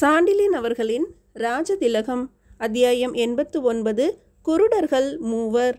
சாண்டிலின் அவர்களின் ராஜதிலகம் அத்தியாயம் எண்பத்து ஒன்பது குருடர்கள் மூவர்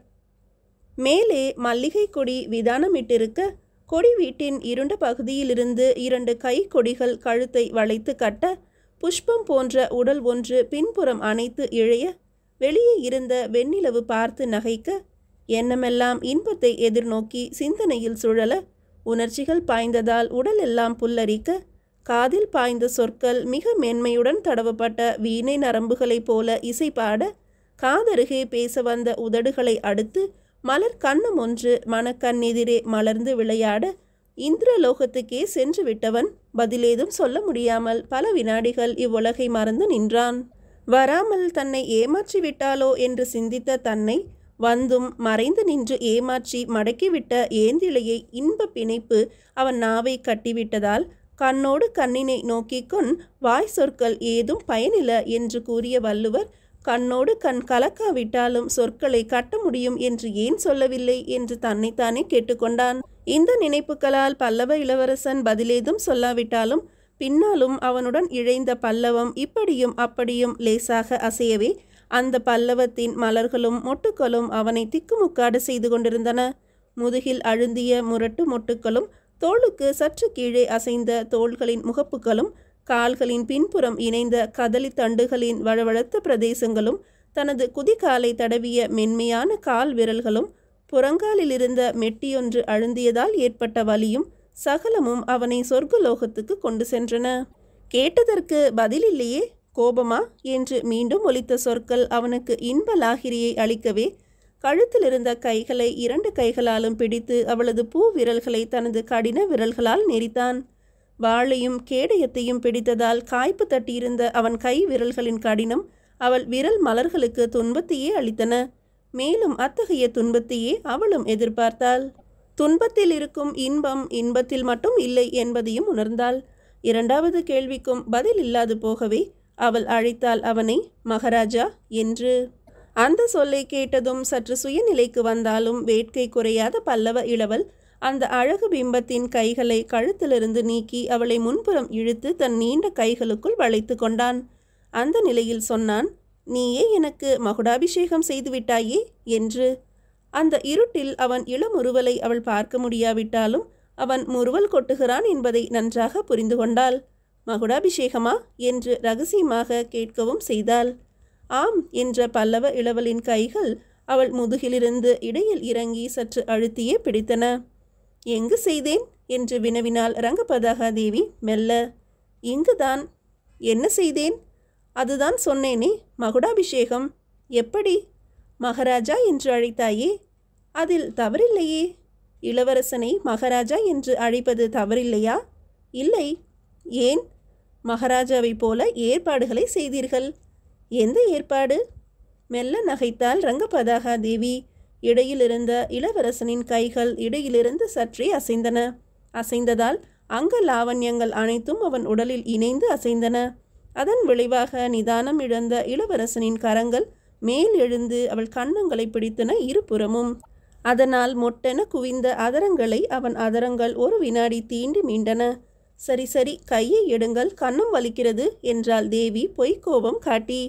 மேலே மல்லிகை கொடி விதானமிட்டிருக்க கொடி வீட்டின் இருண்ட பகுதியிலிருந்து இரண்டு கை கொடிகள் கழுத்தை வளைத்து கட்ட புஷ்பம் போன்ற உடல் ஒன்று பின்புறம் அணைத்து இழைய வெளியே இருந்த வெண்ணிலவு பார்த்து நகைக்க எண்ணமெல்லாம் இன்பத்தை எதிர்நோக்கி சிந்தனையில் சுழல உணர்ச்சிகள் பாய்ந்ததால் உடல் எல்லாம் புல்லரிக்க காதில் பாய்ந்த சொற்கள் மிக மென்மையுடன் தடவப்பட்ட வீணை நரம்புகளைப் போல இசை பாட காதருகே பேச வந்த உதடுகளை அடுத்து மலர் கண்ணம் ஒன்று மனக்கண்ணெதிரே மலர்ந்து விளையாட இந்திரலோகத்துக்கே சென்று விட்டவன் பதிலேதும் சொல்ல முடியாமல் பல வினாடிகள் இவ்வுலகை மறந்து நின்றான் வராமல் தன்னை ஏமாற்றி விட்டாளோ என்று சிந்தித்த தன்னை வந்தும் மறைந்து நின்று ஏமாற்றி மடக்கிவிட்ட ஏந்திழையை இன்ப பிணைப்பு அவன் நாவை கட்டிவிட்டதால் கண்ணோடு கண்ணினை நோக்கிக்கொண் வாய் சொற்கள் ஏதும் பயனில்ல என்று கூறிய வள்ளுவர் கண்ணோடு கண் கலக்காவிட்டாலும் சொற்களை கட்ட முடியும் என்று ஏன் சொல்லவில்லை என்று தன்னைத்தானே கேட்டுக்கொண்டான் இந்த நினைப்புகளால் பல்லவ இளவரசன் பதிலேதும் சொல்லாவிட்டாலும் பின்னாலும் அவனுடன் இழைந்த பல்லவம் இப்படியும் அப்படியும் லேசாக அசையவே அந்த பல்லவத்தின் மலர்களும் மொட்டுக்களும் அவனை திக்குமுக்காடு செய்து கொண்டிருந்தன முதுகில் அழுந்திய முரட்டு மொட்டுக்களும் தோளுக்கு சற்று கீழே அசைந்த தோள்களின் முகப்புகளும் கால்களின் பின்புறம் இணைந்த கதலி தண்டுகளின் வழவழத்த பிரதேசங்களும் தனது குதிகாலை தடவிய மென்மையான கால் விரல்களும் புறங்காலில் இருந்த மெட்டியொன்று அழுந்தியதால் ஏற்பட்ட வலியும் சகலமும் அவனை சொர்க்கலோகத்துக்கு கொண்டு சென்றன கேட்டதற்கு பதிலில்லையே கோபமா என்று மீண்டும் ஒலித்த சொற்கள் அவனுக்கு இன்ப லாகிரியை அளிக்கவே கழுத்தில் இருந்த கைகளை இரண்டு கைகளாலும் பிடித்து அவளது பூ விரல்களை தனது கடின விரல்களால் நெறித்தான் வாளையும் கேடயத்தையும் பிடித்ததால் காய்ப்பு தட்டியிருந்த அவன் கை விரல்களின் கடினம் அவள் விரல் மலர்களுக்கு துன்பத்தையே அளித்தன மேலும் அத்தகைய துன்பத்தையே அவளும் எதிர்பார்த்தாள் துன்பத்தில் இருக்கும் இன்பம் இன்பத்தில் மட்டும் இல்லை என்பதையும் உணர்ந்தாள் இரண்டாவது கேள்விக்கும் பதில் இல்லாது போகவே அவள் அழைத்தாள் அவனை மகாராஜா என்று அந்த சொல்லை கேட்டதும் சற்று சுயநிலைக்கு வந்தாலும் வேட்கை குறையாத பல்லவ இளவல் அந்த அழகு பிம்பத்தின் கைகளை கழுத்திலிருந்து நீக்கி அவளை முன்புறம் இழுத்து தன் நீண்ட கைகளுக்குள் வளைத்து கொண்டான் அந்த நிலையில் சொன்னான் நீயே எனக்கு மகுடாபிஷேகம் செய்து விட்டாயே என்று அந்த இருட்டில் அவன் இளமுறுவலை அவள் பார்க்க முடியாவிட்டாலும் அவன் முறுவல் கொட்டுகிறான் என்பதை நன்றாக புரிந்து கொண்டாள் மகுடாபிஷேகமா என்று ரகசியமாக கேட்கவும் செய்தாள் ஆம் என்ற பல்லவ இளவலின் கைகள் அவள் முதுகிலிருந்து இடையில் இறங்கி சற்று அழுத்தியே பிடித்தன எங்கு செய்தேன் என்று வினவினாள் ரங்கபதகாதேவி மெல்ல இங்குதான் என்ன செய்தேன் அதுதான் சொன்னேனே மகுடாபிஷேகம் எப்படி மகாராஜா என்று அழைத்தாயே அதில் தவறில்லையே இளவரசனை மகாராஜா என்று அழைப்பது தவறில்லையா இல்லை ஏன் மகாராஜாவைப் போல ஏற்பாடுகளை செய்தீர்கள் எந்த ஏற்பாடு மெல்ல நகைத்தால் ரங்கபதாகா தேவி இடையிலிருந்த இளவரசனின் கைகள் இடையிலிருந்து சற்றே அசைந்தன அசைந்ததால் அங்க லாவண்யங்கள் அனைத்தும் அவன் உடலில் இணைந்து அசைந்தன அதன் விளைவாக நிதானம் இழந்த இளவரசனின் கரங்கள் மேல் எழுந்து அவள் கன்னங்களை பிடித்தன இருபுறமும் அதனால் மொட்டென குவிந்த அதரங்களை அவன் அதரங்கள் ஒரு வினாடி தீண்டி மீண்டன சரி சரி கையை எடுங்கள் கன்னம் வலிக்கிறது என்றாள் தேவி பொய்க்கோபம் காட்டி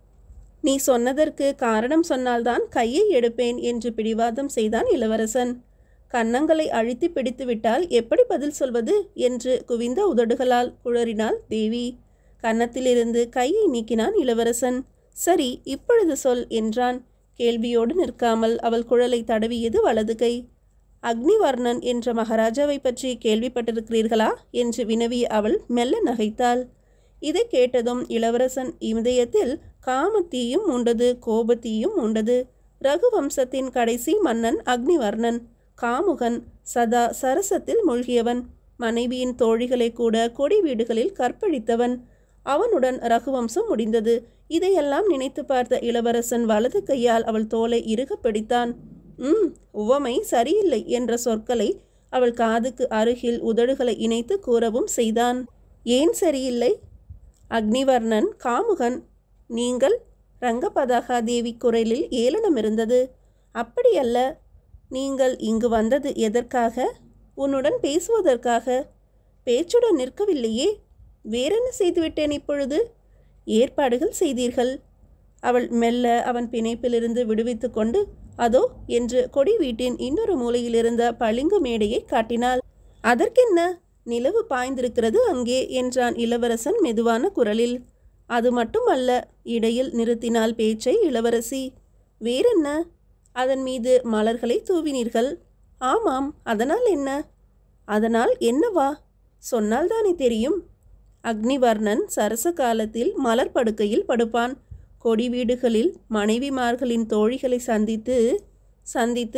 நீ சொன்னதற்கு காரணம் சொன்னால்தான் கையை எடுப்பேன் என்று பிடிவாதம் செய்தான் இளவரசன் கன்னங்களை அழுத்தி பிடித்துவிட்டால் எப்படி பதில் சொல்வது என்று குவிந்த உதடுகளால் குழறினாள் தேவி கன்னத்திலிருந்து கையை நீக்கினான் இளவரசன் சரி இப்பொழுது சொல் என்றான் கேள்வியோடு நிற்காமல் அவள் குழலை தடவியது வலது கை அக்னிவர்ணன் என்ற மகாராஜாவை பற்றி கேள்விப்பட்டிருக்கிறீர்களா என்று வினவிய அவள் மெல்ல நகைத்தாள் இதை கேட்டதும் இளவரசன் இதயத்தில் காமத்தீயும் உண்டது கோபத்தீயும் உண்டது ரகுவம்சத்தின் கடைசி மன்னன் அக்னிவர்ணன் காமுகன் சதா சரசத்தில் மூழ்கியவன் மனைவியின் தோழிகளை கூட கொடி வீடுகளில் கற்பழித்தவன் அவனுடன் ரகுவம்சம் முடிந்தது இதையெல்லாம் நினைத்து பார்த்த இளவரசன் வலது கையால் அவள் தோலை இறுக பிடித்தான் ம் உவமை சரியில்லை என்ற சொற்களை அவள் காதுக்கு அருகில் உதடுகளை இணைத்து கூறவும் செய்தான் ஏன் சரியில்லை அக்னிவர்ணன் காமுகன் நீங்கள் ரங்கபதகா தேவி குரலில் ஏளனம் இருந்தது அப்படியல்ல நீங்கள் இங்கு வந்தது எதற்காக உன்னுடன் பேசுவதற்காக பேச்சுடன் நிற்கவில்லையே வேறென்ன செய்துவிட்டேன் இப்பொழுது ஏற்பாடுகள் செய்தீர்கள் அவள் மெல்ல அவன் பிணைப்பிலிருந்து விடுவித்து கொண்டு அதோ என்று கொடி வீட்டின் இன்னொரு மூலையில் இருந்த பளிங்கு மேடையை காட்டினாள் அதற்கென்ன நிலவு பாய்ந்திருக்கிறது அங்கே என்றான் இளவரசன் மெதுவான குரலில் அது மட்டுமல்ல இடையில் நிறுத்தினாள் பேச்சை இளவரசி வேறென்ன அதன் மீது மலர்களை தூவினீர்கள் ஆமாம் அதனால் என்ன அதனால் என்னவா சொன்னால் தானே தெரியும் அக்னிவர்ணன் சரச காலத்தில் மலர் படுக்கையில் படுப்பான் கொடி வீடுகளில் மனைவிமார்களின் தோழிகளை சந்தித்து சந்தித்து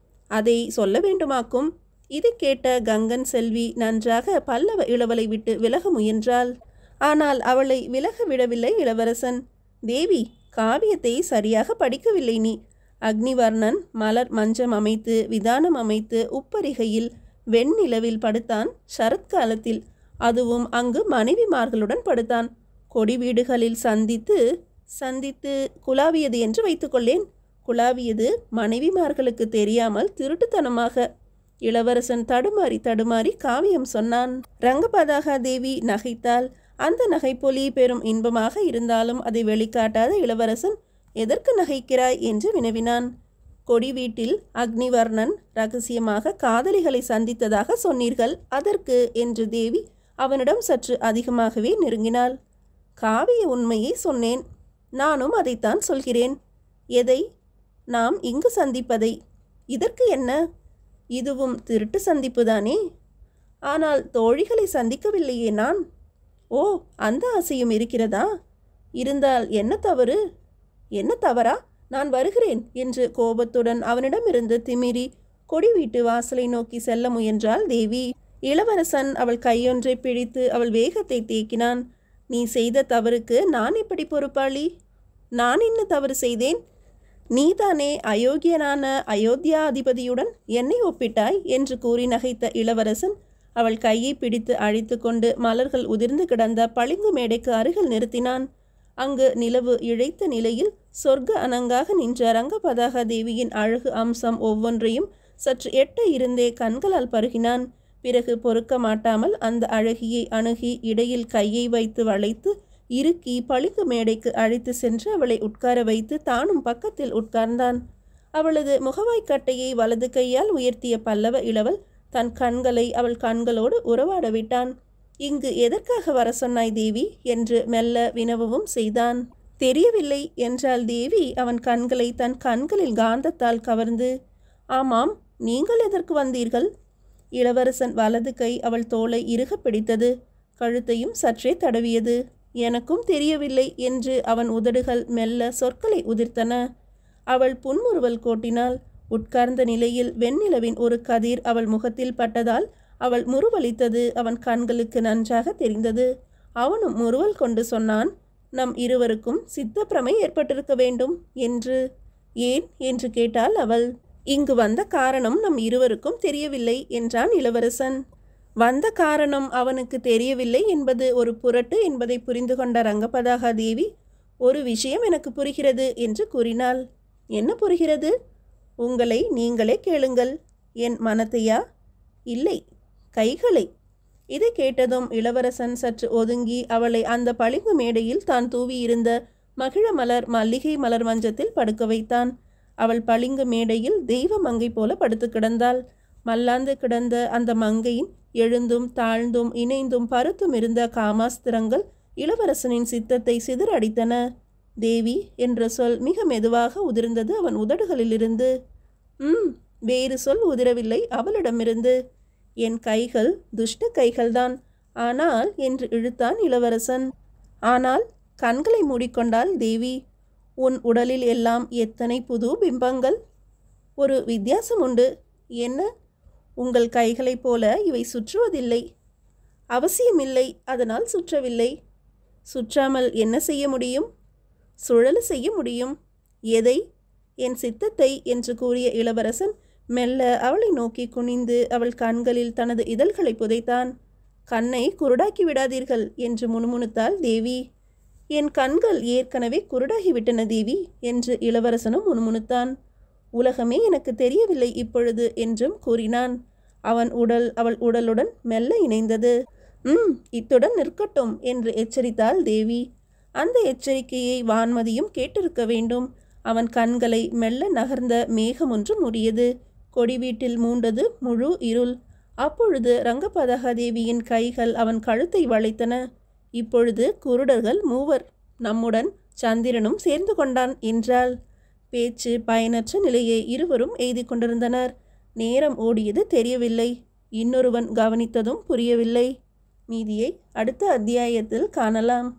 அதை சொல்ல வேண்டுமாக்கும் இதை கேட்ட கங்கன் செல்வி நன்றாக பல்லவ இளவலை விட்டு விலக முயன்றாள் ஆனால் அவளை விலக விடவில்லை இளவரசன் தேவி காவியத்தை சரியாக படிக்கவில்லை நீ அக்னிவர்ணன் மலர் மஞ்சம் அமைத்து விதானம் அமைத்து உப்பரிகையில் வெண்ணிலவில் படுத்தான் சரத்காலத்தில் அதுவும் அங்கு மனைவிமார்களுடன் படுத்தான் கொடி வீடுகளில் சந்தித்து சந்தித்து குலாவியது என்று வைத்துக்கொள்ளேன் குலாவியது மனைவிமார்களுக்கு தெரியாமல் திருட்டுத்தனமாக இளவரசன் தடுமாறி தடுமாறி காவியம் சொன்னான் ரங்கபதாகா தேவி நகைத்தாள் அந்த நகைப்பொலி பெரும் இன்பமாக இருந்தாலும் அதை வெளிக்காட்டாத இளவரசன் எதற்கு நகைக்கிறாய் என்று வினவினான் கொடி வீட்டில் அக்னிவர்ணன் ரகசியமாக காதலிகளை சந்தித்ததாக சொன்னீர்கள் அதற்கு என்று தேவி அவனிடம் சற்று அதிகமாகவே நெருங்கினாள் காவிய உண்மையை சொன்னேன் நானும் அதைத்தான் சொல்கிறேன் எதை நாம் இங்கு சந்திப்பதை இதற்கு என்ன இதுவும் திருட்டு சந்திப்புதானே ஆனால் தோழிகளை சந்திக்கவில்லையே நான் ஓ அந்த ஆசையும் இருக்கிறதா இருந்தால் என்ன தவறு என்ன தவறா நான் வருகிறேன் என்று கோபத்துடன் அவனிடமிருந்து திமிரி கொடி வீட்டு வாசலை நோக்கி செல்ல முயன்றாள் தேவி இளவரசன் அவள் கையொன்றை பிடித்து அவள் வேகத்தை தேக்கினான் நீ செய்த தவறுக்கு நான் எப்படி பொறுப்பாளி நான் என்ன தவறு செய்தேன் நீதானே அயோக்கியனான அயோத்தியாதிபதியுடன் என்னை ஒப்பிட்டாய் என்று கூறி நகைத்த இளவரசன் அவள் கையை பிடித்து அழைத்து கொண்டு மலர்கள் உதிர்ந்து கிடந்த பளிங்கு மேடைக்கு அருகில் நிறுத்தினான் அங்கு நிலவு இழைத்த நிலையில் சொர்க்க அனங்காக நின்ற ரங்கபதாக தேவியின் அழகு அம்சம் ஒவ்வொன்றையும் சற்று எட்ட இருந்தே கண்களால் பருகினான் பிறகு பொறுக்க மாட்டாமல் அந்த அழகியை அணுகி இடையில் கையை வைத்து வளைத்து இறுக்கி பளிங்கு மேடைக்கு அழைத்து சென்று அவளை உட்கார வைத்து தானும் பக்கத்தில் உட்கார்ந்தான் அவளது முகவாய்க்கட்டையை வலது கையால் உயர்த்திய பல்லவ இளவல் தன் கண்களை அவள் கண்களோடு உறவாட விட்டான் இங்கு எதற்காக வர சொன்னாய் தேவி என்று மெல்ல வினவவும் செய்தான் தெரியவில்லை என்றாள் தேவி அவன் கண்களை தன் கண்களில் காந்தத்தால் கவர்ந்து ஆமாம் நீங்கள் எதற்கு வந்தீர்கள் இளவரசன் வலது கை அவள் தோளை இறுக பிடித்தது கழுத்தையும் சற்றே தடவியது எனக்கும் தெரியவில்லை என்று அவன் உதடுகள் மெல்ல சொற்களை உதிர்த்தன அவள் புன்முறுவல் கோட்டினாள் உட்கார்ந்த நிலையில் வெண்ணிலவின் ஒரு கதிர் அவள் முகத்தில் பட்டதால் அவள் முறுவலித்தது அவன் கண்களுக்கு நன்றாக தெரிந்தது அவனும் முறுவல் கொண்டு சொன்னான் நம் இருவருக்கும் சித்தப்பிரமை ஏற்பட்டிருக்க வேண்டும் என்று ஏன் என்று கேட்டாள் அவள் இங்கு வந்த காரணம் நம் இருவருக்கும் தெரியவில்லை என்றான் இளவரசன் வந்த காரணம் அவனுக்கு தெரியவில்லை என்பது ஒரு புரட்டு என்பதை புரிந்து கொண்ட ரங்கபதாகா தேவி ஒரு விஷயம் எனக்கு புரிகிறது என்று கூறினாள் என்ன புரிகிறது உங்களை நீங்களே கேளுங்கள் என் மனத்தையா இல்லை கைகளை இதை கேட்டதும் இளவரசன் சற்று ஒதுங்கி அவளை அந்த பளிங்கு மேடையில் தான் தூவியிருந்த மகிழ மலர் மல்லிகை மலர் மஞ்சத்தில் படுக்க வைத்தான் அவள் பளிங்கு மேடையில் தெய்வ மங்கை போல படுத்து கிடந்தாள் மல்லாந்து கிடந்த அந்த மங்கையின் எழுந்தும் தாழ்ந்தும் இணைந்தும் பருத்தும் இருந்த காமாஸ்திரங்கள் இளவரசனின் சித்தத்தை சிதறடித்தன தேவி என்ற சொல் மிக மெதுவாக உதிர்ந்தது அவன் உதடுகளிலிருந்து ம் வேறு சொல் உதிரவில்லை அவளிடமிருந்து என் கைகள் துஷ்ட கைகள்தான் ஆனால் என்று இழுத்தான் இளவரசன் ஆனால் கண்களை மூடிக்கொண்டாள் தேவி உன் உடலில் எல்லாம் எத்தனை புது பிம்பங்கள் ஒரு வித்தியாசம் உண்டு என்ன உங்கள் கைகளைப் போல இவை சுற்றுவதில்லை அவசியமில்லை அதனால் சுற்றவில்லை சுற்றாமல் என்ன செய்ய முடியும் சுழல செய்ய முடியும் எதை என் சித்தத்தை என்று கூறிய இளவரசன் மெல்ல அவளை நோக்கி குனிந்து அவள் கண்களில் தனது இதழ்களை புதைத்தான் கண்ணை குருடாக்கி விடாதீர்கள் என்று முணுமுணுத்தாள் தேவி என் கண்கள் ஏற்கனவே குருடாகிவிட்டன தேவி என்று இளவரசனும் முணுமுணுத்தான் உலகமே எனக்கு தெரியவில்லை இப்பொழுது என்றும் கூறினான் அவன் உடல் அவள் உடலுடன் மெல்ல இணைந்தது ம் இத்துடன் நிற்கட்டும் என்று எச்சரித்தாள் தேவி அந்த எச்சரிக்கையை வான்மதியும் கேட்டிருக்க வேண்டும் அவன் கண்களை மெல்ல நகர்ந்த மேகம் ஒன்று மூடியது கொடி வீட்டில் மூண்டது முழு இருள் அப்பொழுது ரங்கபதகாதேவியின் கைகள் அவன் கழுத்தை வளைத்தன இப்பொழுது குருடர்கள் மூவர் நம்முடன் சந்திரனும் சேர்ந்து கொண்டான் என்றாள் பேச்சு பயனற்ற நிலையை இருவரும் எய்தி கொண்டிருந்தனர் நேரம் ஓடியது தெரியவில்லை இன்னொருவன் கவனித்ததும் புரியவில்லை மீதியை அடுத்த அத்தியாயத்தில் காணலாம்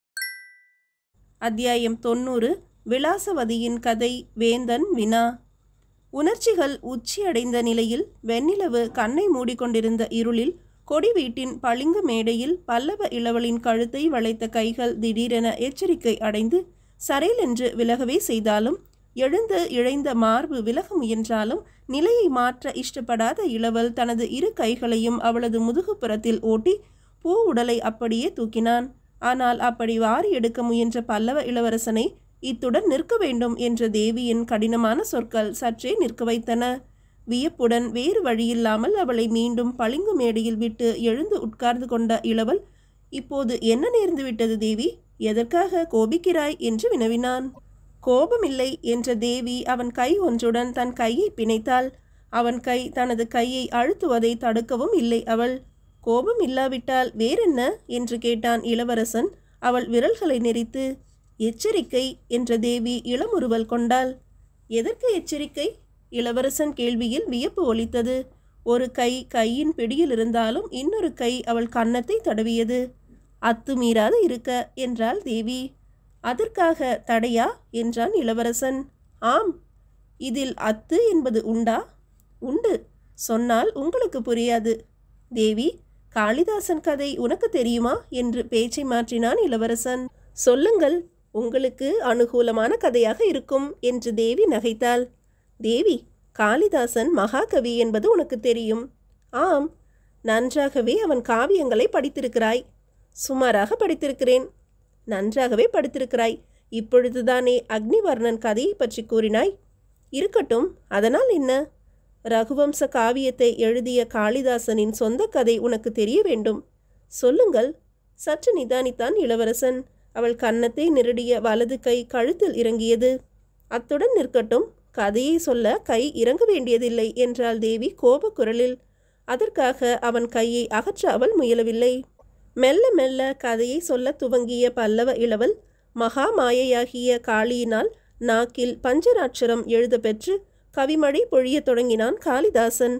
அத்தியாயம் தொண்ணூறு விலாசவதியின் கதை வேந்தன் வினா உணர்ச்சிகள் உச்சியடைந்த நிலையில் வெண்ணிலவு கண்ணை மூடிக்கொண்டிருந்த இருளில் கொடி வீட்டின் பளிங்கு மேடையில் பல்லவ இளவலின் கழுத்தை வளைத்த கைகள் திடீரென எச்சரிக்கை அடைந்து சரைல் என்று விலகவே செய்தாலும் எழுந்து இழைந்த மார்பு விலக முயன்றாலும் நிலையை மாற்ற இஷ்டப்படாத இளவல் தனது இரு கைகளையும் அவளது முதுகுப்புறத்தில் ஓட்டி பூ உடலை அப்படியே தூக்கினான் ஆனால் அப்படி வாரி எடுக்க முயன்ற பல்லவ இளவரசனை இத்துடன் நிற்க வேண்டும் என்ற தேவியின் கடினமான சொற்கள் சற்றே நிற்க வைத்தன வியப்புடன் வேறு வழியில்லாமல் அவளை மீண்டும் பளிங்கு மேடையில் விட்டு எழுந்து உட்கார்ந்து கொண்ட இளவல் இப்போது என்ன நேர்ந்து விட்டது தேவி எதற்காக கோபிக்கிறாய் என்று வினவினான் கோபமில்லை என்ற தேவி அவன் கை ஒன்றுடன் தன் கையை பிணைத்தாள் அவன் கை தனது கையை அழுத்துவதை தடுக்கவும் இல்லை அவள் கோபம் இல்லாவிட்டால் வேறென்ன என்று கேட்டான் இளவரசன் அவள் விரல்களை நெறித்து எச்சரிக்கை என்ற தேவி இளமுறுவல் கொண்டாள் எதற்கு எச்சரிக்கை இளவரசன் கேள்வியில் வியப்பு ஒலித்தது ஒரு கை கையின் பிடியில் இருந்தாலும் இன்னொரு கை அவள் கன்னத்தை தடவியது அத்துமீறாது இருக்க என்றாள் தேவி அதற்காக தடையா என்றான் இளவரசன் ஆம் இதில் அத்து என்பது உண்டா உண்டு சொன்னால் உங்களுக்கு புரியாது தேவி காளிதாசன் கதை உனக்கு தெரியுமா என்று பேச்சை மாற்றினான் இளவரசன் சொல்லுங்கள் உங்களுக்கு அனுகூலமான கதையாக இருக்கும் என்று தேவி நகைத்தாள் தேவி காளிதாசன் மகாகவி என்பது உனக்கு தெரியும் ஆம் நன்றாகவே அவன் காவியங்களை படித்திருக்கிறாய் சுமாராக படித்திருக்கிறேன் நன்றாகவே படித்திருக்கிறாய் இப்பொழுதுதானே அக்னிவர்ணன் கதையை பற்றி கூறினாய் இருக்கட்டும் அதனால் என்ன ரகுவம்ச காவியத்தை எழுதிய காளிதாசனின் சொந்த கதை உனக்கு தெரிய வேண்டும் சொல்லுங்கள் சற்று நிதானித்தான் இளவரசன் அவள் கன்னத்தை நிரடிய வலது கை கழுத்தில் இறங்கியது அத்துடன் நிற்கட்டும் கதையை சொல்ல கை இறங்க வேண்டியதில்லை என்றாள் தேவி கோப குரலில் அதற்காக அவன் கையை அகற்ற அவள் முயலவில்லை மெல்ல மெல்ல கதையை சொல்ல துவங்கிய பல்லவ இளவல் மகா மாயையாகிய காளியினால் நாக்கில் பஞ்சராட்சரம் எழுத பெற்று கவிமழை பொழியத் தொடங்கினான் காளிதாசன்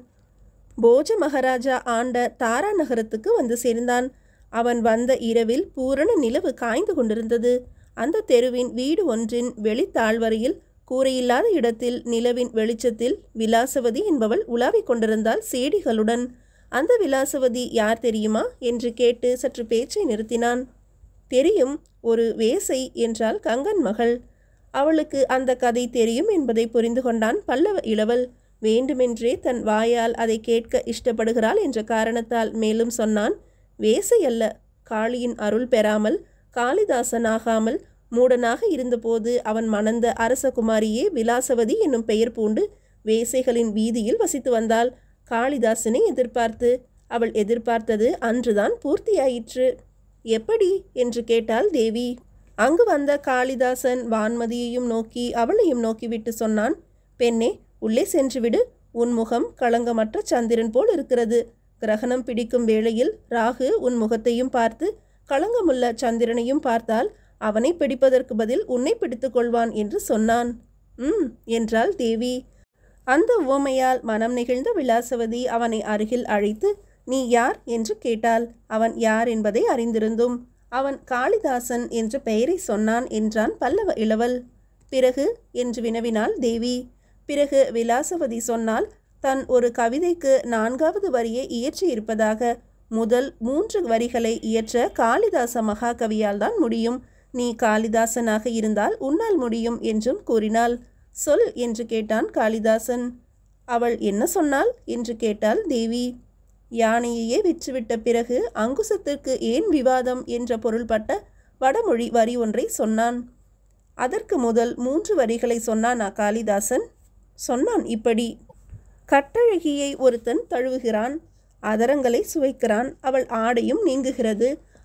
போஜ மகாராஜா ஆண்ட தாரா நகரத்துக்கு வந்து சேர்ந்தான் அவன் வந்த இரவில் பூரண நிலவு காய்ந்து கொண்டிருந்தது அந்த தெருவின் வீடு ஒன்றின் வெளித்தாழ்வரையில் கூரையில்லாத இடத்தில் நிலவின் வெளிச்சத்தில் விலாசவதி என்பவள் உலாவிக் கொண்டிருந்தாள் சேடிகளுடன் அந்த விலாசவதி யார் தெரியுமா என்று கேட்டு சற்று பேச்சை நிறுத்தினான் தெரியும் ஒரு வேசை என்றால் கங்கன் மகள் அவளுக்கு அந்த கதை தெரியும் என்பதை புரிந்து கொண்டான் பல்லவ இளவல் வேண்டுமென்றே தன் வாயால் அதை கேட்க இஷ்டப்படுகிறாள் என்ற காரணத்தால் மேலும் சொன்னான் வேசை அல்ல காளியின் அருள் பெறாமல் காளிதாசனாகாமல் மூடனாக இருந்தபோது அவன் மணந்த அரசகுமாரியே விலாசவதி என்னும் பெயர் பூண்டு வேசைகளின் வீதியில் வசித்து வந்தாள் காளிதாசனை எதிர்பார்த்து அவள் எதிர்பார்த்தது அன்றுதான் பூர்த்தியாயிற்று எப்படி என்று கேட்டாள் தேவி அங்கு வந்த காளிதாசன் வான்மதியையும் நோக்கி அவளையும் நோக்கிவிட்டு சொன்னான் பெண்ணே உள்ளே சென்றுவிடு உன் முகம் களங்கமற்ற சந்திரன் போல் இருக்கிறது கிரகணம் பிடிக்கும் வேளையில் ராகு உன் முகத்தையும் பார்த்து களங்கமுள்ள சந்திரனையும் பார்த்தால் அவனை பிடிப்பதற்கு பதில் உன்னை பிடித்துக் கொள்வான் என்று சொன்னான் ம் என்றாள் தேவி அந்த உவமையால் மனம் நெகிழ்ந்த விலாசவதி அவனை அருகில் அழைத்து நீ யார் என்று கேட்டாள் அவன் யார் என்பதை அறிந்திருந்தும் அவன் காளிதாசன் என்ற பெயரை சொன்னான் என்றான் பல்லவ இளவல் பிறகு என்று வினவினாள் தேவி பிறகு விலாசவதி சொன்னால் தன் ஒரு கவிதைக்கு நான்காவது வரியை இயற்றியிருப்பதாக முதல் மூன்று வரிகளை இயற்ற காளிதாச மகாகவியால் தான் முடியும் நீ காளிதாசனாக இருந்தால் உன்னால் முடியும் என்றும் கூறினாள் சொல் என்று கேட்டான் காளிதாசன் அவள் என்ன சொன்னாள் என்று கேட்டாள் தேவி யானையையே விற்றுவிட்ட பிறகு அங்குசத்திற்கு ஏன் விவாதம் என்ற பொருள்பட்ட வடமொழி வரி ஒன்றை சொன்னான் அதற்கு முதல் மூன்று வரிகளை சொன்னானா காளிதாசன் சொன்னான் இப்படி கட்டழகியை ஒருத்தன் தழுவுகிறான் அதரங்களை சுவைக்கிறான் அவள் ஆடையும் நீங்குகிறது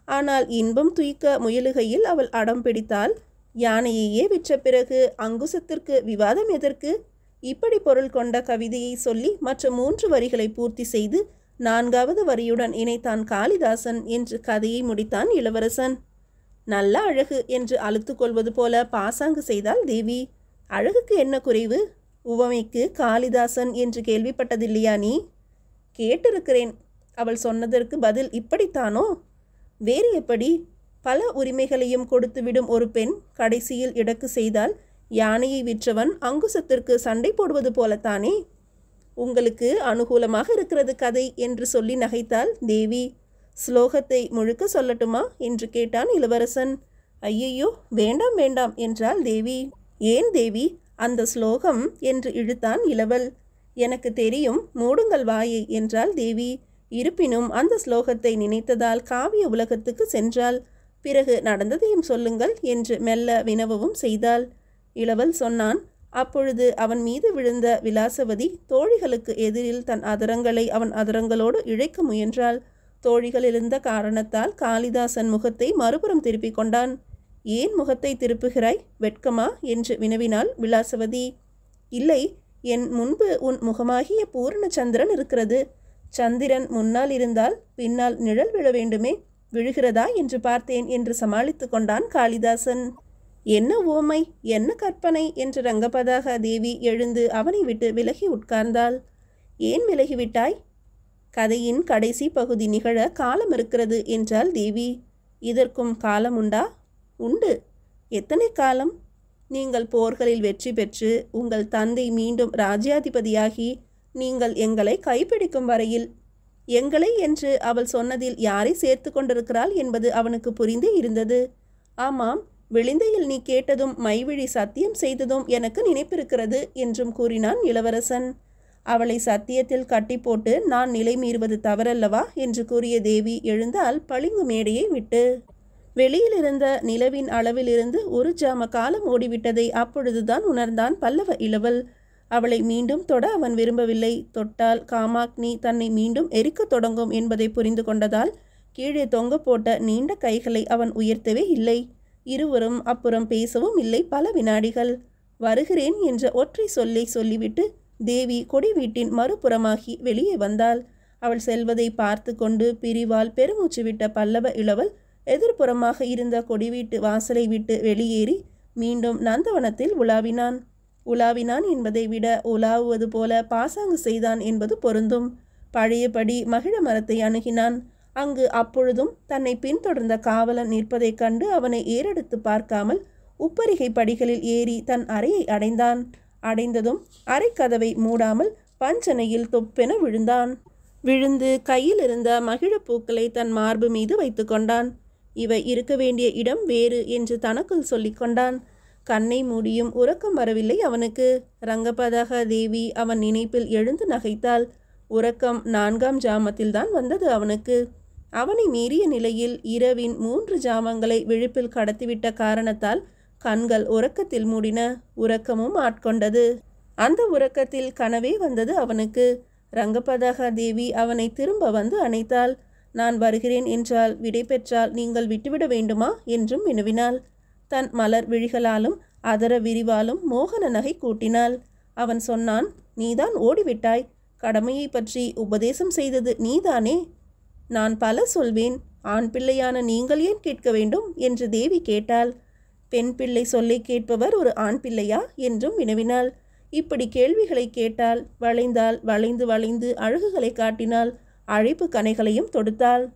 ஆனால் இன்பம் துய்க்க முயலுகையில் அவள் அடம் பிடித்தாள் யானையையே விற்ற பிறகு அங்குசத்திற்கு விவாதம் எதற்கு இப்படி பொருள் கொண்ட கவிதையை சொல்லி மற்ற மூன்று வரிகளை பூர்த்தி செய்து நான்காவது வரியுடன் இணைத்தான் காளிதாசன் என்று கதையை முடித்தான் இளவரசன் நல்ல அழகு என்று அழுத்துக் கொள்வது போல பாசாங்கு செய்தாள் தேவி அழகுக்கு என்ன குறைவு உவமைக்கு காளிதாசன் என்று கேள்விப்பட்டதில்லையா நீ கேட்டிருக்கிறேன் அவள் சொன்னதற்கு பதில் இப்படித்தானோ வேறு எப்படி பல உரிமைகளையும் கொடுத்துவிடும் ஒரு பெண் கடைசியில் இடக்கு செய்தால் யானையை விற்றவன் அங்குசத்திற்கு சண்டை போடுவது போலத்தானே உங்களுக்கு அனுகூலமாக இருக்கிறது கதை என்று சொல்லி நகைத்தாள் தேவி ஸ்லோகத்தை முழுக்க சொல்லட்டுமா என்று கேட்டான் இளவரசன் ஐயையோ வேண்டாம் வேண்டாம் என்றாள் தேவி ஏன் தேவி அந்த ஸ்லோகம் என்று இழுத்தான் இளவல் எனக்கு தெரியும் மூடுங்கள் வாயை என்றாள் தேவி இருப்பினும் அந்த ஸ்லோகத்தை நினைத்ததால் காவிய உலகத்துக்கு சென்றாள் பிறகு நடந்ததையும் சொல்லுங்கள் என்று மெல்ல வினவவும் செய்தாள் இளவல் சொன்னான் அப்பொழுது அவன் மீது விழுந்த விலாசவதி தோழிகளுக்கு எதிரில் தன் அதரங்களை அவன் அதரங்களோடு இழைக்க முயன்றாள் தோழிகள் இருந்த காரணத்தால் காளிதாசன் முகத்தை மறுபுறம் திருப்பிக் கொண்டான் ஏன் முகத்தை திருப்புகிறாய் வெட்கமா என்று வினவினாள் விலாசவதி இல்லை என் முன்பு உன் முகமாகிய பூரண சந்திரன் இருக்கிறது சந்திரன் முன்னால் இருந்தால் பின்னால் நிழல் விழ வேண்டுமே விழுகிறதா என்று பார்த்தேன் என்று சமாளித்து கொண்டான் காளிதாசன் என்ன ஓமை என்ன கற்பனை என்று ரங்கபதாக தேவி எழுந்து அவனை விட்டு விலகி உட்கார்ந்தாள் ஏன் விலகிவிட்டாய் கதையின் கடைசி பகுதி நிகழ காலம் இருக்கிறது என்றாள் தேவி இதற்கும் காலம் உண்டா உண்டு எத்தனை காலம் நீங்கள் போர்களில் வெற்றி பெற்று உங்கள் தந்தை மீண்டும் ராஜ்யாதிபதியாகி நீங்கள் எங்களை கைப்பிடிக்கும் வரையில் எங்களை என்று அவள் சொன்னதில் யாரை சேர்த்து கொண்டிருக்கிறாள் என்பது அவனுக்கு புரிந்தே இருந்தது ஆமாம் விளிந்தையில் நீ கேட்டதும் மைவிழி சத்தியம் செய்ததும் எனக்கு நினைப்பிருக்கிறது என்றும் கூறினான் இளவரசன் அவளை சத்தியத்தில் கட்டி போட்டு நான் நிலை மீறுவது தவறல்லவா என்று கூறிய தேவி எழுந்தால் பளிங்கு மேடையை விட்டு வெளியில் இருந்த நிலவின் அளவிலிருந்து ஒரு ஜாம காலம் ஓடிவிட்டதை அப்பொழுதுதான் உணர்ந்தான் பல்லவ இளவல் அவளை மீண்டும் தொட அவன் விரும்பவில்லை தொட்டால் காமாக்னி தன்னை மீண்டும் எரிக்கத் தொடங்கும் என்பதை புரிந்து கொண்டதால் கீழே தொங்க போட்ட நீண்ட கைகளை அவன் உயர்த்தவே இல்லை இருவரும் அப்புறம் பேசவும் இல்லை பல வினாடிகள் வருகிறேன் என்ற ஒற்றை சொல்லை சொல்லிவிட்டு தேவி கொடி வீட்டின் மறுபுறமாகி வெளியே வந்தாள் அவள் செல்வதை பார்த்து கொண்டு பிரிவால் பெருமூச்சு விட்ட பல்லவ இளவல் எதிர்ப்புறமாக இருந்த கொடி வீட்டு வாசலை விட்டு வெளியேறி மீண்டும் நந்தவனத்தில் உலாவினான் உலாவினான் என்பதை விட உலாவுவது போல பாசாங்கு செய்தான் என்பது பொருந்தும் பழையபடி மகிழ மரத்தை அணுகினான் அங்கு அப்பொழுதும் தன்னை பின்தொடர்ந்த காவலன் நிற்பதைக் கண்டு அவனை ஏறெடுத்து பார்க்காமல் உப்பரிகை படிகளில் ஏறி தன் அறையை அடைந்தான் அடைந்ததும் அறைக்கதவை மூடாமல் பஞ்சனையில் தொப்பென விழுந்தான் விழுந்து கையில் இருந்த மகிழப் பூக்களை தன் மார்பு மீது வைத்து கொண்டான் இவை இருக்க வேண்டிய இடம் வேறு என்று தனக்குள் சொல்லிக் கொண்டான் கண்ணை மூடியும் உறக்கம் வரவில்லை அவனுக்கு ரங்கபதக தேவி அவன் நினைப்பில் எழுந்து நகைத்தாள் உறக்கம் நான்காம் ஜாமத்தில்தான் வந்தது அவனுக்கு அவனை மீறிய நிலையில் இரவின் மூன்று ஜாமங்களை விழிப்பில் கடத்திவிட்ட காரணத்தால் கண்கள் உறக்கத்தில் மூடின உறக்கமும் ஆட்கொண்டது அந்த உறக்கத்தில் கனவே வந்தது அவனுக்கு ரங்கபதக தேவி அவனை திரும்ப வந்து அணைத்தாள் நான் வருகிறேன் என்றால் விடை பெற்றால் நீங்கள் விட்டுவிட வேண்டுமா என்றும் வினவினாள் தன் மலர் விழிகளாலும் அதர விரிவாலும் மோகன நகை கூட்டினாள் அவன் சொன்னான் நீதான் ஓடிவிட்டாய் கடமையை பற்றி உபதேசம் செய்தது நீதானே நான் பல சொல்வேன் ஆண் பிள்ளையான நீங்கள் ஏன் கேட்க வேண்டும் என்று தேவி கேட்டாள் பெண் பிள்ளை சொல்லை கேட்பவர் ஒரு ஆண் பிள்ளையா என்றும் வினவினாள் இப்படி கேள்விகளை கேட்டால் வளைந்தால் வளைந்து வளைந்து அழகுகளை காட்டினாள் அழைப்பு கனைகளையும் தொடுத்தாள்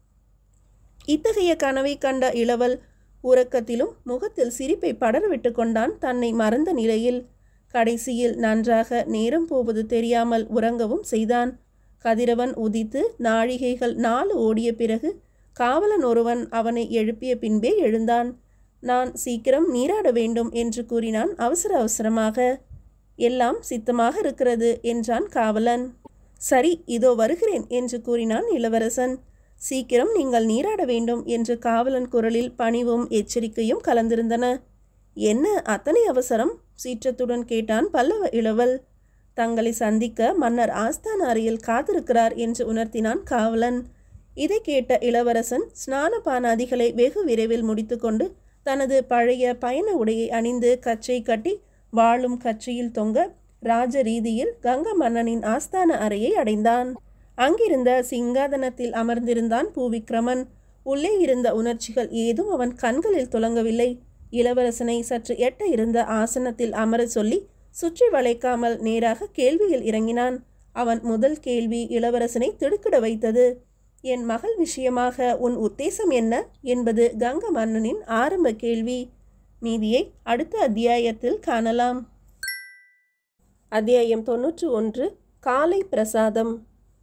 இத்தகைய கனவை கண்ட இளவல் உறக்கத்திலும் முகத்தில் சிரிப்பை படரவிட்டு கொண்டான் தன்னை மறந்த நிலையில் கடைசியில் நன்றாக நேரம் போவது தெரியாமல் உறங்கவும் செய்தான் கதிரவன் உதித்து நாழிகைகள் நாலு ஓடிய பிறகு காவலன் ஒருவன் அவனை எழுப்பிய பின்பே எழுந்தான் நான் சீக்கிரம் நீராட வேண்டும் என்று கூறினான் அவசர அவசரமாக எல்லாம் சித்தமாக இருக்கிறது என்றான் காவலன் சரி இதோ வருகிறேன் என்று கூறினான் இளவரசன் சீக்கிரம் நீங்கள் நீராட வேண்டும் என்று காவலன் குரலில் பணிவும் எச்சரிக்கையும் கலந்திருந்தன என்ன அத்தனை அவசரம் சீற்றத்துடன் கேட்டான் பல்லவ இளவல் தங்களை சந்திக்க மன்னர் ஆஸ்தான அறையில் காத்திருக்கிறார் என்று உணர்த்தினான் காவலன் இதை கேட்ட இளவரசன் ஸ்நானபானாதிகளை வெகு விரைவில் முடித்துக்கொண்டு தனது பழைய பயண உடையை அணிந்து கச்சை கட்டி வாளும் கச்சையில் தொங்க ராஜ ரீதியில் கங்க மன்னனின் ஆஸ்தான அறையை அடைந்தான் அங்கிருந்த சிங்காதனத்தில் அமர்ந்திருந்தான் பூவிக்ரமன் உள்ளே இருந்த உணர்ச்சிகள் ஏதும் அவன் கண்களில் துலங்கவில்லை இளவரசனை சற்று எட்ட இருந்த ஆசனத்தில் அமரச் சொல்லி சுற்றி வளைக்காமல் நேராக கேள்வியில் இறங்கினான் அவன் முதல் கேள்வி இளவரசனை திடுக்கிட வைத்தது என் மகள் விஷயமாக உன் உத்தேசம் என்ன என்பது கங்க மன்னனின் ஆரம்ப கேள்வி மீதியை அடுத்த அத்தியாயத்தில் காணலாம் அத்தியாயம் தொன்னூற்று ஒன்று காலை பிரசாதம்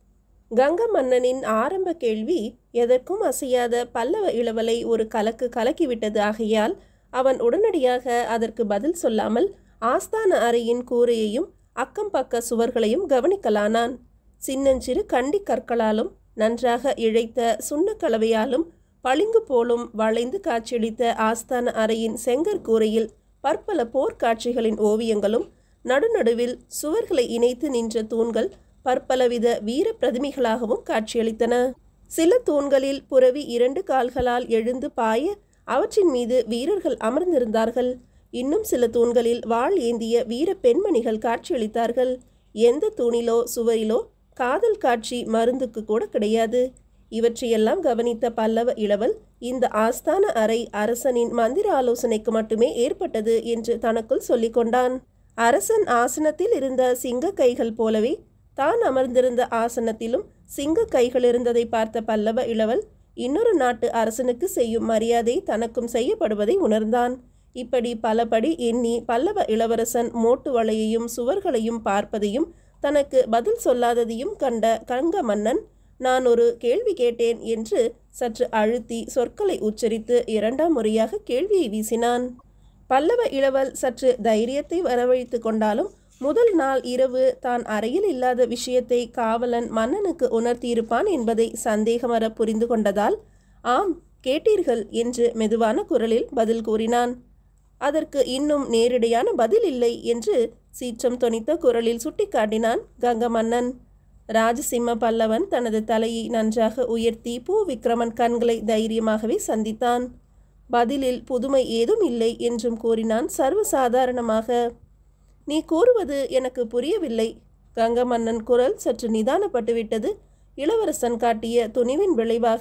கங்க மன்னனின் ஆரம்ப கேள்வி எதற்கும் அசையாத பல்லவ இளவலை ஒரு கலக்கு கலக்கிவிட்டது ஆகையால் அவன் உடனடியாக அதற்கு பதில் சொல்லாமல் ஆஸ்தான அறையின் கூரையையும் அக்கம் பக்க சுவர்களையும் கவனிக்கலானான் சின்னஞ்சிறு கண்டி கற்களாலும் நன்றாக இழைத்த சுண்ணக்கலவையாலும் பளிங்கு போலும் வளைந்து காட்சியளித்த ஆஸ்தான அறையின் செங்கற்கூரையில் பற்பல போர்க்காட்சிகளின் ஓவியங்களும் நடுநடுவில் சுவர்களை இணைத்து நின்ற தூண்கள் பற்பலவித வீர பிரதிமைகளாகவும் காட்சியளித்தன சில தூண்களில் புரவி இரண்டு கால்களால் எழுந்து பாய அவற்றின் மீது வீரர்கள் அமர்ந்திருந்தார்கள் இன்னும் சில தூண்களில் வாள் ஏந்திய வீர பெண்மணிகள் காட்சியளித்தார்கள் எந்த தூணிலோ சுவரிலோ காதல் காட்சி மருந்துக்கு கூட கிடையாது இவற்றையெல்லாம் கவனித்த பல்லவ இளவல் இந்த ஆஸ்தான அறை அரசனின் மந்திர ஆலோசனைக்கு மட்டுமே ஏற்பட்டது என்று தனக்குள் சொல்லிக்கொண்டான் அரசன் ஆசனத்தில் இருந்த சிங்க கைகள் போலவே தான் அமர்ந்திருந்த ஆசனத்திலும் சிங்க கைகள் இருந்ததை பார்த்த பல்லவ இளவல் இன்னொரு நாட்டு அரசனுக்கு செய்யும் மரியாதை தனக்கும் செய்யப்படுவதை உணர்ந்தான் இப்படி பலபடி எண்ணி பல்லவ இளவரசன் மோட்டு வளையையும் சுவர்களையும் பார்ப்பதையும் தனக்கு பதில் சொல்லாததையும் கண்ட கங்க மன்னன் நான் ஒரு கேள்வி கேட்டேன் என்று சற்று அழுத்தி சொற்களை உச்சரித்து இரண்டாம் முறையாக கேள்வியை வீசினான் பல்லவ இளவல் சற்று தைரியத்தை வரவழைத்து கொண்டாலும் முதல் நாள் இரவு தான் அறையில் இல்லாத விஷயத்தை காவலன் மன்னனுக்கு உணர்த்தியிருப்பான் என்பதை சந்தேகமர புரிந்து கொண்டதால் ஆம் கேட்டீர்கள் என்று மெதுவான குரலில் பதில் கூறினான் அதற்கு இன்னும் நேரிடையான பதில் இல்லை என்று சீற்றம் தொனித்த குரலில் சுட்டிக்காட்டினான் கங்க மன்னன் ராஜசிம்ம பல்லவன் தனது தலையை நன்றாக உயர்த்தி பூ விக்ரமன் கண்களை தைரியமாகவே சந்தித்தான் பதிலில் புதுமை ஏதும் இல்லை என்றும் கூறினான் சர்வசாதாரணமாக நீ கூறுவது எனக்கு புரியவில்லை கங்க மன்னன் குரல் சற்று நிதானப்பட்டுவிட்டது இளவரசன் காட்டிய துணிவின் விளைவாக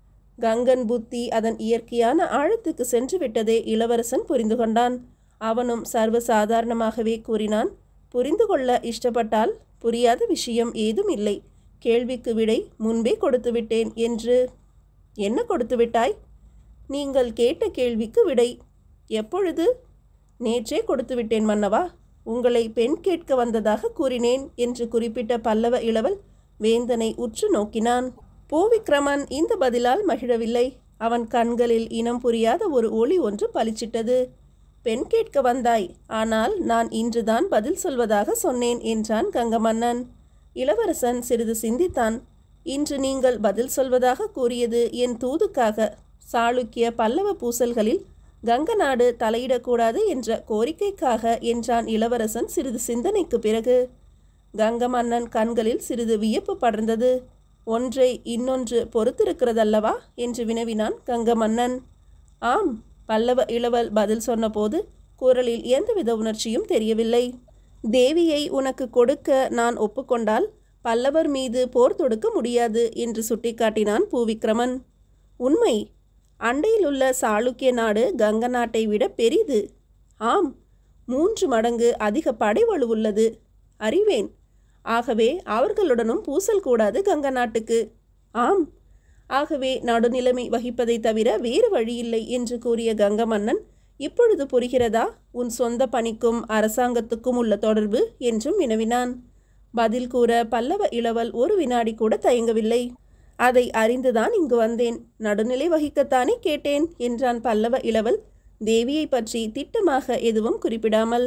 கங்கன் புத்தி அதன் இயற்கையான ஆழத்துக்கு சென்று விட்டதே இளவரசன் புரிந்து கொண்டான் அவனும் சர்வசாதாரணமாகவே கூறினான் புரிந்து கொள்ள இஷ்டப்பட்டால் புரியாத விஷயம் ஏதும் இல்லை கேள்விக்கு விடை முன்பே கொடுத்து விட்டேன் என்று என்ன கொடுத்து விட்டாய் நீங்கள் கேட்ட கேள்விக்கு விடை எப்பொழுது நேற்றே கொடுத்து விட்டேன் மன்னவா உங்களை பெண் கேட்க வந்ததாக கூறினேன் என்று குறிப்பிட்ட பல்லவ இளவல் வேந்தனை உற்று நோக்கினான் பூவிக்ரமன் இந்த பதிலால் மகிழவில்லை அவன் கண்களில் இனம் புரியாத ஒரு ஒளி ஒன்று பளிச்சிட்டது பெண் கேட்க வந்தாய் ஆனால் நான் இன்றுதான் பதில் சொல்வதாக சொன்னேன் என்றான் கங்கமன்னன் இளவரசன் சிறிது சிந்தித்தான் இன்று நீங்கள் பதில் சொல்வதாக கூறியது என் தூதுக்காக சாளுக்கிய பல்லவ பூசல்களில் கங்க நாடு தலையிடக்கூடாது என்ற கோரிக்கைக்காக என்றான் இளவரசன் சிறிது சிந்தனைக்கு பிறகு கங்க மன்னன் கண்களில் சிறிது வியப்பு படர்ந்தது ஒன்றை இன்னொன்று பொறுத்திருக்கிறதல்லவா என்று வினவினான் கங்க மன்னன் ஆம் பல்லவ இளவல் பதில் சொன்னபோது குரலில் எந்தவித உணர்ச்சியும் தெரியவில்லை தேவியை உனக்கு கொடுக்க நான் ஒப்புக்கொண்டால் பல்லவர் மீது போர் தொடுக்க முடியாது என்று சுட்டிக்காட்டினான் பூவிக்ரமன் உண்மை அண்டையில் உள்ள சாளுக்கிய நாடு கங்க நாட்டை விட பெரிது ஆம் மூன்று மடங்கு அதிக படைவலு உள்ளது அறிவேன் ஆகவே அவர்களுடனும் பூசல் கூடாது கங்க நாட்டுக்கு ஆம் ஆகவே நடுநிலைமை வகிப்பதை தவிர வேறு வழியில்லை என்று கூறிய கங்க மன்னன் இப்பொழுது புரிகிறதா உன் சொந்த பணிக்கும் அரசாங்கத்துக்கும் உள்ள தொடர்பு என்றும் வினவினான் பதில் கூற பல்லவ இளவல் ஒரு வினாடி கூட தயங்கவில்லை அதை அறிந்துதான் இங்கு வந்தேன் நடுநிலை வகிக்கத்தானே கேட்டேன் என்றான் பல்லவ இளவல் தேவியை பற்றி திட்டமாக எதுவும் குறிப்பிடாமல்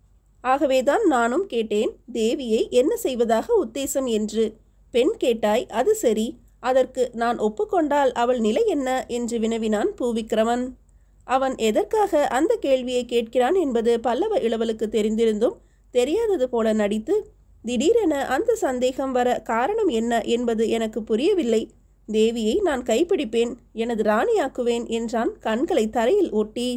ஆகவேதான் நானும் கேட்டேன் தேவியை என்ன செய்வதாக உத்தேசம் என்று பெண் கேட்டாய் அது சரி அதற்கு நான் ஒப்புக்கொண்டால் அவள் நிலை என்ன என்று வினவினான் பூவிக்ரமன் அவன் எதற்காக அந்த கேள்வியை கேட்கிறான் என்பது பல்லவ இளவலுக்கு தெரிந்திருந்தும் தெரியாதது போல நடித்து திடீரென அந்த சந்தேகம் வர காரணம் என்ன என்பது எனக்கு புரியவில்லை தேவியை நான் கைப்பிடிப்பேன் எனது ராணியாக்குவேன் என்றான் கண்களை தரையில் ஒட்டி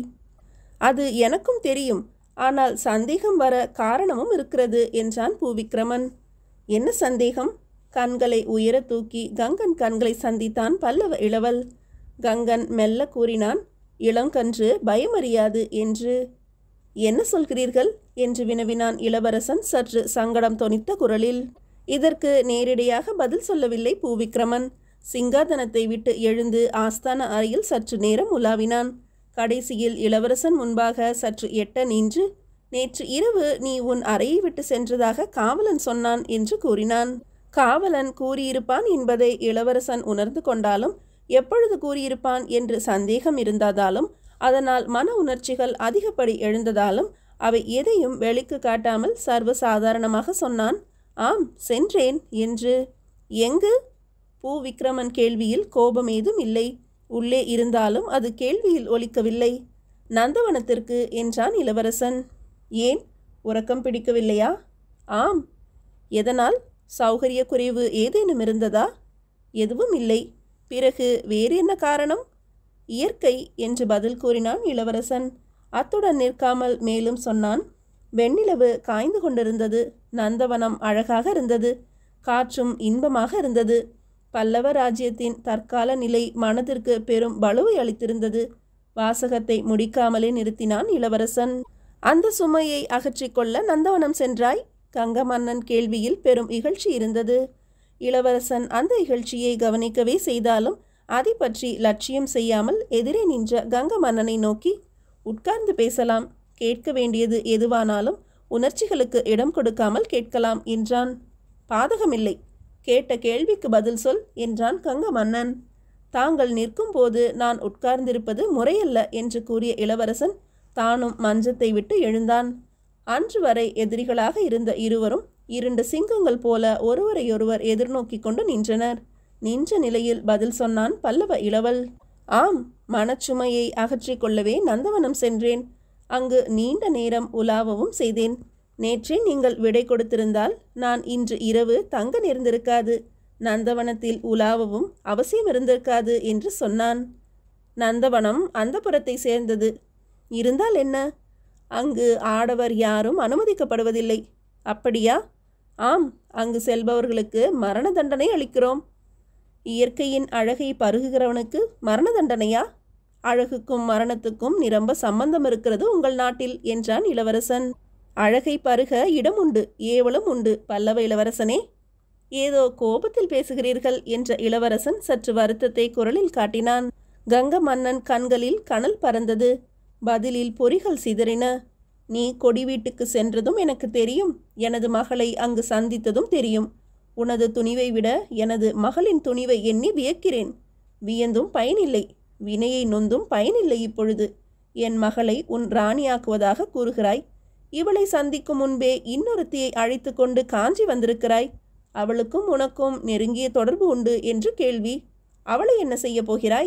அது எனக்கும் தெரியும் ஆனால் சந்தேகம் வர காரணமும் இருக்கிறது என்றான் பூவிக்ரமன் என்ன சந்தேகம் கண்களை உயர தூக்கி கங்கன் கண்களை சந்தித்தான் பல்லவ இளவல் கங்கன் மெல்ல கூறினான் இளங்கன்று பயமறியாது என்று என்ன சொல்கிறீர்கள் என்று வினவினான் இளவரசன் சற்று சங்கடம் தொனித்த குரலில் இதற்கு நேரடியாக பதில் சொல்லவில்லை பூவிக்ரமன் சிங்காதனத்தை விட்டு எழுந்து ஆஸ்தான அறையில் சற்று நேரம் உலாவினான் கடைசியில் இளவரசன் முன்பாக சற்று எட்ட நின்று நேற்று இரவு நீ உன் அறையை விட்டு சென்றதாக காவலன் சொன்னான் என்று கூறினான் காவலன் கூறியிருப்பான் என்பதை இளவரசன் உணர்ந்து கொண்டாலும் எப்பொழுது கூறியிருப்பான் என்று சந்தேகம் இருந்ததாலும் அதனால் மன உணர்ச்சிகள் அதிகப்படி எழுந்ததாலும் அவை எதையும் வெளிக்கு காட்டாமல் சர்வசாதாரணமாக சொன்னான் ஆம் சென்றேன் என்று எங்கு பூ விக்ரமன் கேள்வியில் கோபம் ஏதும் இல்லை உள்ளே இருந்தாலும் அது கேள்வியில் ஒலிக்கவில்லை நந்தவனத்திற்கு என்றான் இளவரசன் ஏன் உறக்கம் பிடிக்கவில்லையா ஆம் எதனால் சௌகரிய குறைவு ஏதேனும் இருந்ததா எதுவும் இல்லை பிறகு வேறு என்ன காரணம் இயற்கை என்று பதில் கூறினான் இளவரசன் அத்துடன் நிற்காமல் மேலும் சொன்னான் வெண்ணிலவு காய்ந்து கொண்டிருந்தது நந்தவனம் அழகாக இருந்தது காற்றும் இன்பமாக இருந்தது பல்லவ ராஜ்யத்தின் தற்கால நிலை மனதிற்கு பெரும் பலுவை அளித்திருந்தது வாசகத்தை முடிக்காமலே நிறுத்தினான் இளவரசன் அந்த சுமையை அகற்றிக்கொள்ள நந்தவனம் சென்றாய் கங்க மன்னன் கேள்வியில் பெரும் இகழ்ச்சி இருந்தது இளவரசன் அந்த இகழ்ச்சியை கவனிக்கவே செய்தாலும் அதை பற்றி லட்சியம் செய்யாமல் எதிரே நின்ற கங்க மன்னனை நோக்கி உட்கார்ந்து பேசலாம் கேட்க வேண்டியது எதுவானாலும் உணர்ச்சிகளுக்கு இடம் கொடுக்காமல் கேட்கலாம் என்றான் பாதகமில்லை கேட்ட கேள்விக்கு பதில் சொல் என்றான் கங்க மன்னன் தாங்கள் நிற்கும் போது நான் உட்கார்ந்திருப்பது முறையல்ல என்று கூறிய இளவரசன் தானும் மஞ்சத்தை விட்டு எழுந்தான் அன்று வரை எதிரிகளாக இருந்த இருவரும் இரண்டு சிங்கங்கள் போல ஒருவரையொருவர் எதிர்நோக்கி கொண்டு நின்றனர் நின்ற நிலையில் பதில் சொன்னான் பல்லவ இளவல் ஆம் மனச்சுமையை அகற்றிக் கொள்ளவே நந்தவனம் சென்றேன் அங்கு நீண்ட நேரம் உலாவவும் செய்தேன் நேற்றே நீங்கள் விடை கொடுத்திருந்தால் நான் இன்று இரவு தங்க நேர்ந்திருக்காது நந்தவனத்தில் உலாவவும் அவசியம் இருந்திருக்காது என்று சொன்னான் நந்தவனம் அந்த புறத்தை சேர்ந்தது இருந்தால் என்ன அங்கு ஆடவர் யாரும் அனுமதிக்கப்படுவதில்லை அப்படியா ஆம் அங்கு செல்பவர்களுக்கு மரண தண்டனை அளிக்கிறோம் இயற்கையின் அழகை பருகுகிறவனுக்கு மரண தண்டனையா அழகுக்கும் மரணத்துக்கும் நிரம்ப சம்பந்தம் இருக்கிறது உங்கள் நாட்டில் என்றான் இளவரசன் அழகை பருக இடம் உண்டு ஏவலும் உண்டு பல்லவ இளவரசனே ஏதோ கோபத்தில் பேசுகிறீர்கள் என்ற இளவரசன் சற்று வருத்தத்தை குரலில் காட்டினான் கங்க மன்னன் கண்களில் கனல் பறந்தது பதிலில் பொறிகள் சிதறின நீ கொடி வீட்டுக்கு சென்றதும் எனக்கு தெரியும் எனது மகளை அங்கு சந்தித்ததும் தெரியும் உனது துணிவை விட எனது மகளின் துணிவை எண்ணி வியக்கிறேன் வியந்தும் பயனில்லை வினையை நொந்தும் பயனில்லை இப்பொழுது என் மகளை உன் ராணியாக்குவதாக கூறுகிறாய் இவளை சந்திக்கும் முன்பே இன்னொருத்தியை அழைத்து கொண்டு காஞ்சி வந்திருக்கிறாய் அவளுக்கும் உனக்கும் நெருங்கிய தொடர்பு உண்டு என்று கேள்வி அவளை என்ன செய்ய போகிறாய்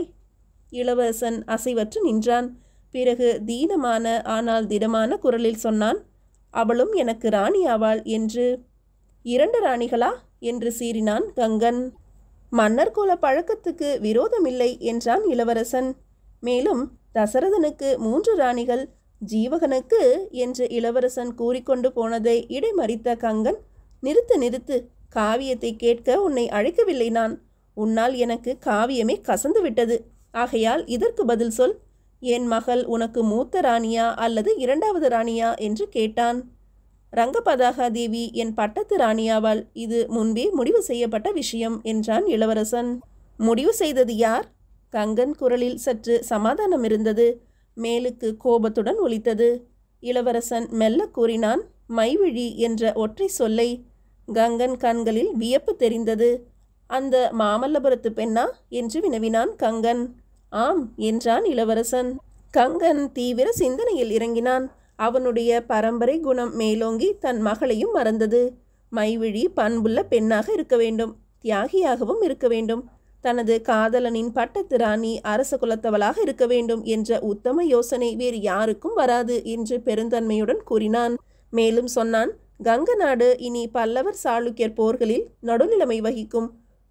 இளவரசன் அசைவற்று நின்றான் பிறகு தீனமான ஆனால் திடமான குரலில் சொன்னான் அவளும் எனக்கு ராணி ஆவாள் என்று இரண்டு ராணிகளா என்று சீறினான் கங்கன் மன்னர் குல பழக்கத்துக்கு விரோதமில்லை என்றான் இளவரசன் மேலும் தசரதனுக்கு மூன்று ராணிகள் ஜீவகனுக்கு என்று இளவரசன் கூறிக்கொண்டு போனதை இடைமறித்த கங்கன் நிறுத்து நிறுத்து காவியத்தை கேட்க உன்னை அழைக்கவில்லை நான் உன்னால் எனக்கு காவியமே கசந்து விட்டது ஆகையால் இதற்கு பதில் சொல் என் மகள் உனக்கு மூத்த ராணியா அல்லது இரண்டாவது ராணியா என்று கேட்டான் ரங்கபதாகா தேவி என் பட்டத்து ராணியாவாள் இது முன்பே முடிவு செய்யப்பட்ட விஷயம் என்றான் இளவரசன் முடிவு செய்தது யார் கங்கன் குரலில் சற்று சமாதானம் இருந்தது மேலுக்கு கோபத்துடன் ஒலித்தது இளவரசன் மெல்ல கூறினான் மைவிழி என்ற ஒற்றை சொல்லை கங்கன் கண்களில் வியப்பு தெரிந்தது அந்த மாமல்லபுரத்து பெண்ணா என்று வினவினான் கங்கன் ஆம் என்றான் இளவரசன் கங்கன் தீவிர சிந்தனையில் இறங்கினான் அவனுடைய பரம்பரை குணம் மேலோங்கி தன் மகளையும் மறந்தது மைவிழி பண்புள்ள பெண்ணாக இருக்க வேண்டும் தியாகியாகவும் இருக்க வேண்டும் தனது காதலனின் பட்டத்து ராணி அரச குலத்தவளாக இருக்க வேண்டும் என்ற உத்தம யோசனை வேறு யாருக்கும் வராது என்று பெருந்தன்மையுடன் கூறினான் மேலும் சொன்னான் கங்க நாடு இனி பல்லவர் சாளுக்கியர் போர்களில் நடுநிலைமை வகிக்கும்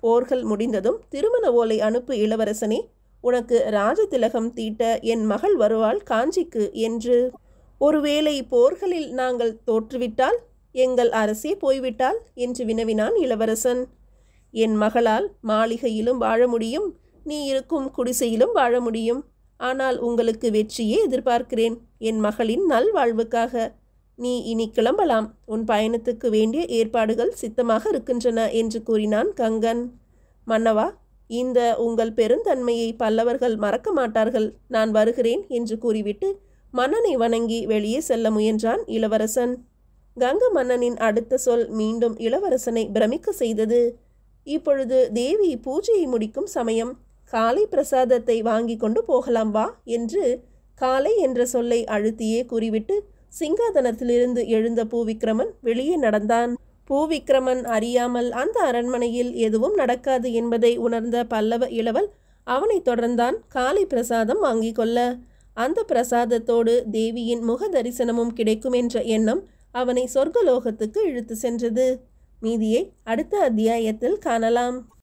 போர்கள் முடிந்ததும் திருமண ஓலை அனுப்பு இளவரசனே உனக்கு ராஜதிலகம் தீட்ட என் மகள் வருவாள் காஞ்சிக்கு என்று ஒருவேளை போர்களில் நாங்கள் தோற்றுவிட்டால் எங்கள் அரசே போய்விட்டால் என்று வினவினான் இளவரசன் என் மகளால் மாளிகையிலும் வாழ முடியும் நீ இருக்கும் குடிசையிலும் வாழ முடியும் ஆனால் உங்களுக்கு வெற்றியே எதிர்பார்க்கிறேன் என் மகளின் நல்வாழ்வுக்காக நீ இனி கிளம்பலாம் உன் பயணத்துக்கு வேண்டிய ஏற்பாடுகள் சித்தமாக இருக்கின்றன என்று கூறினான் கங்கன் மன்னவா இந்த உங்கள் பெருந்தன்மையை பல்லவர்கள் மறக்க மாட்டார்கள் நான் வருகிறேன் என்று கூறிவிட்டு மன்னனை வணங்கி வெளியே செல்ல முயன்றான் இளவரசன் கங்க மன்னனின் அடுத்த சொல் மீண்டும் இளவரசனை பிரமிக்க செய்தது இப்பொழுது தேவி பூஜையை முடிக்கும் சமயம் காலை பிரசாதத்தை வாங்கி கொண்டு போகலாம் வா என்று காலை என்ற சொல்லை அழுத்தியே கூறிவிட்டு சிங்காதனத்திலிருந்து எழுந்த பூவிக்ரமன் வெளியே நடந்தான் பூவிக்ரமன் அறியாமல் அந்த அரண்மனையில் எதுவும் நடக்காது என்பதை உணர்ந்த பல்லவ இளவல் அவனை தொடர்ந்தான் காலை பிரசாதம் வாங்கி கொள்ள அந்த பிரசாதத்தோடு தேவியின் முக தரிசனமும் கிடைக்கும் என்ற எண்ணம் அவனை சொர்க்கலோகத்துக்கு இழுத்து சென்றது மீதியை அடுத்த அத்தியாயத்தில் காணலாம்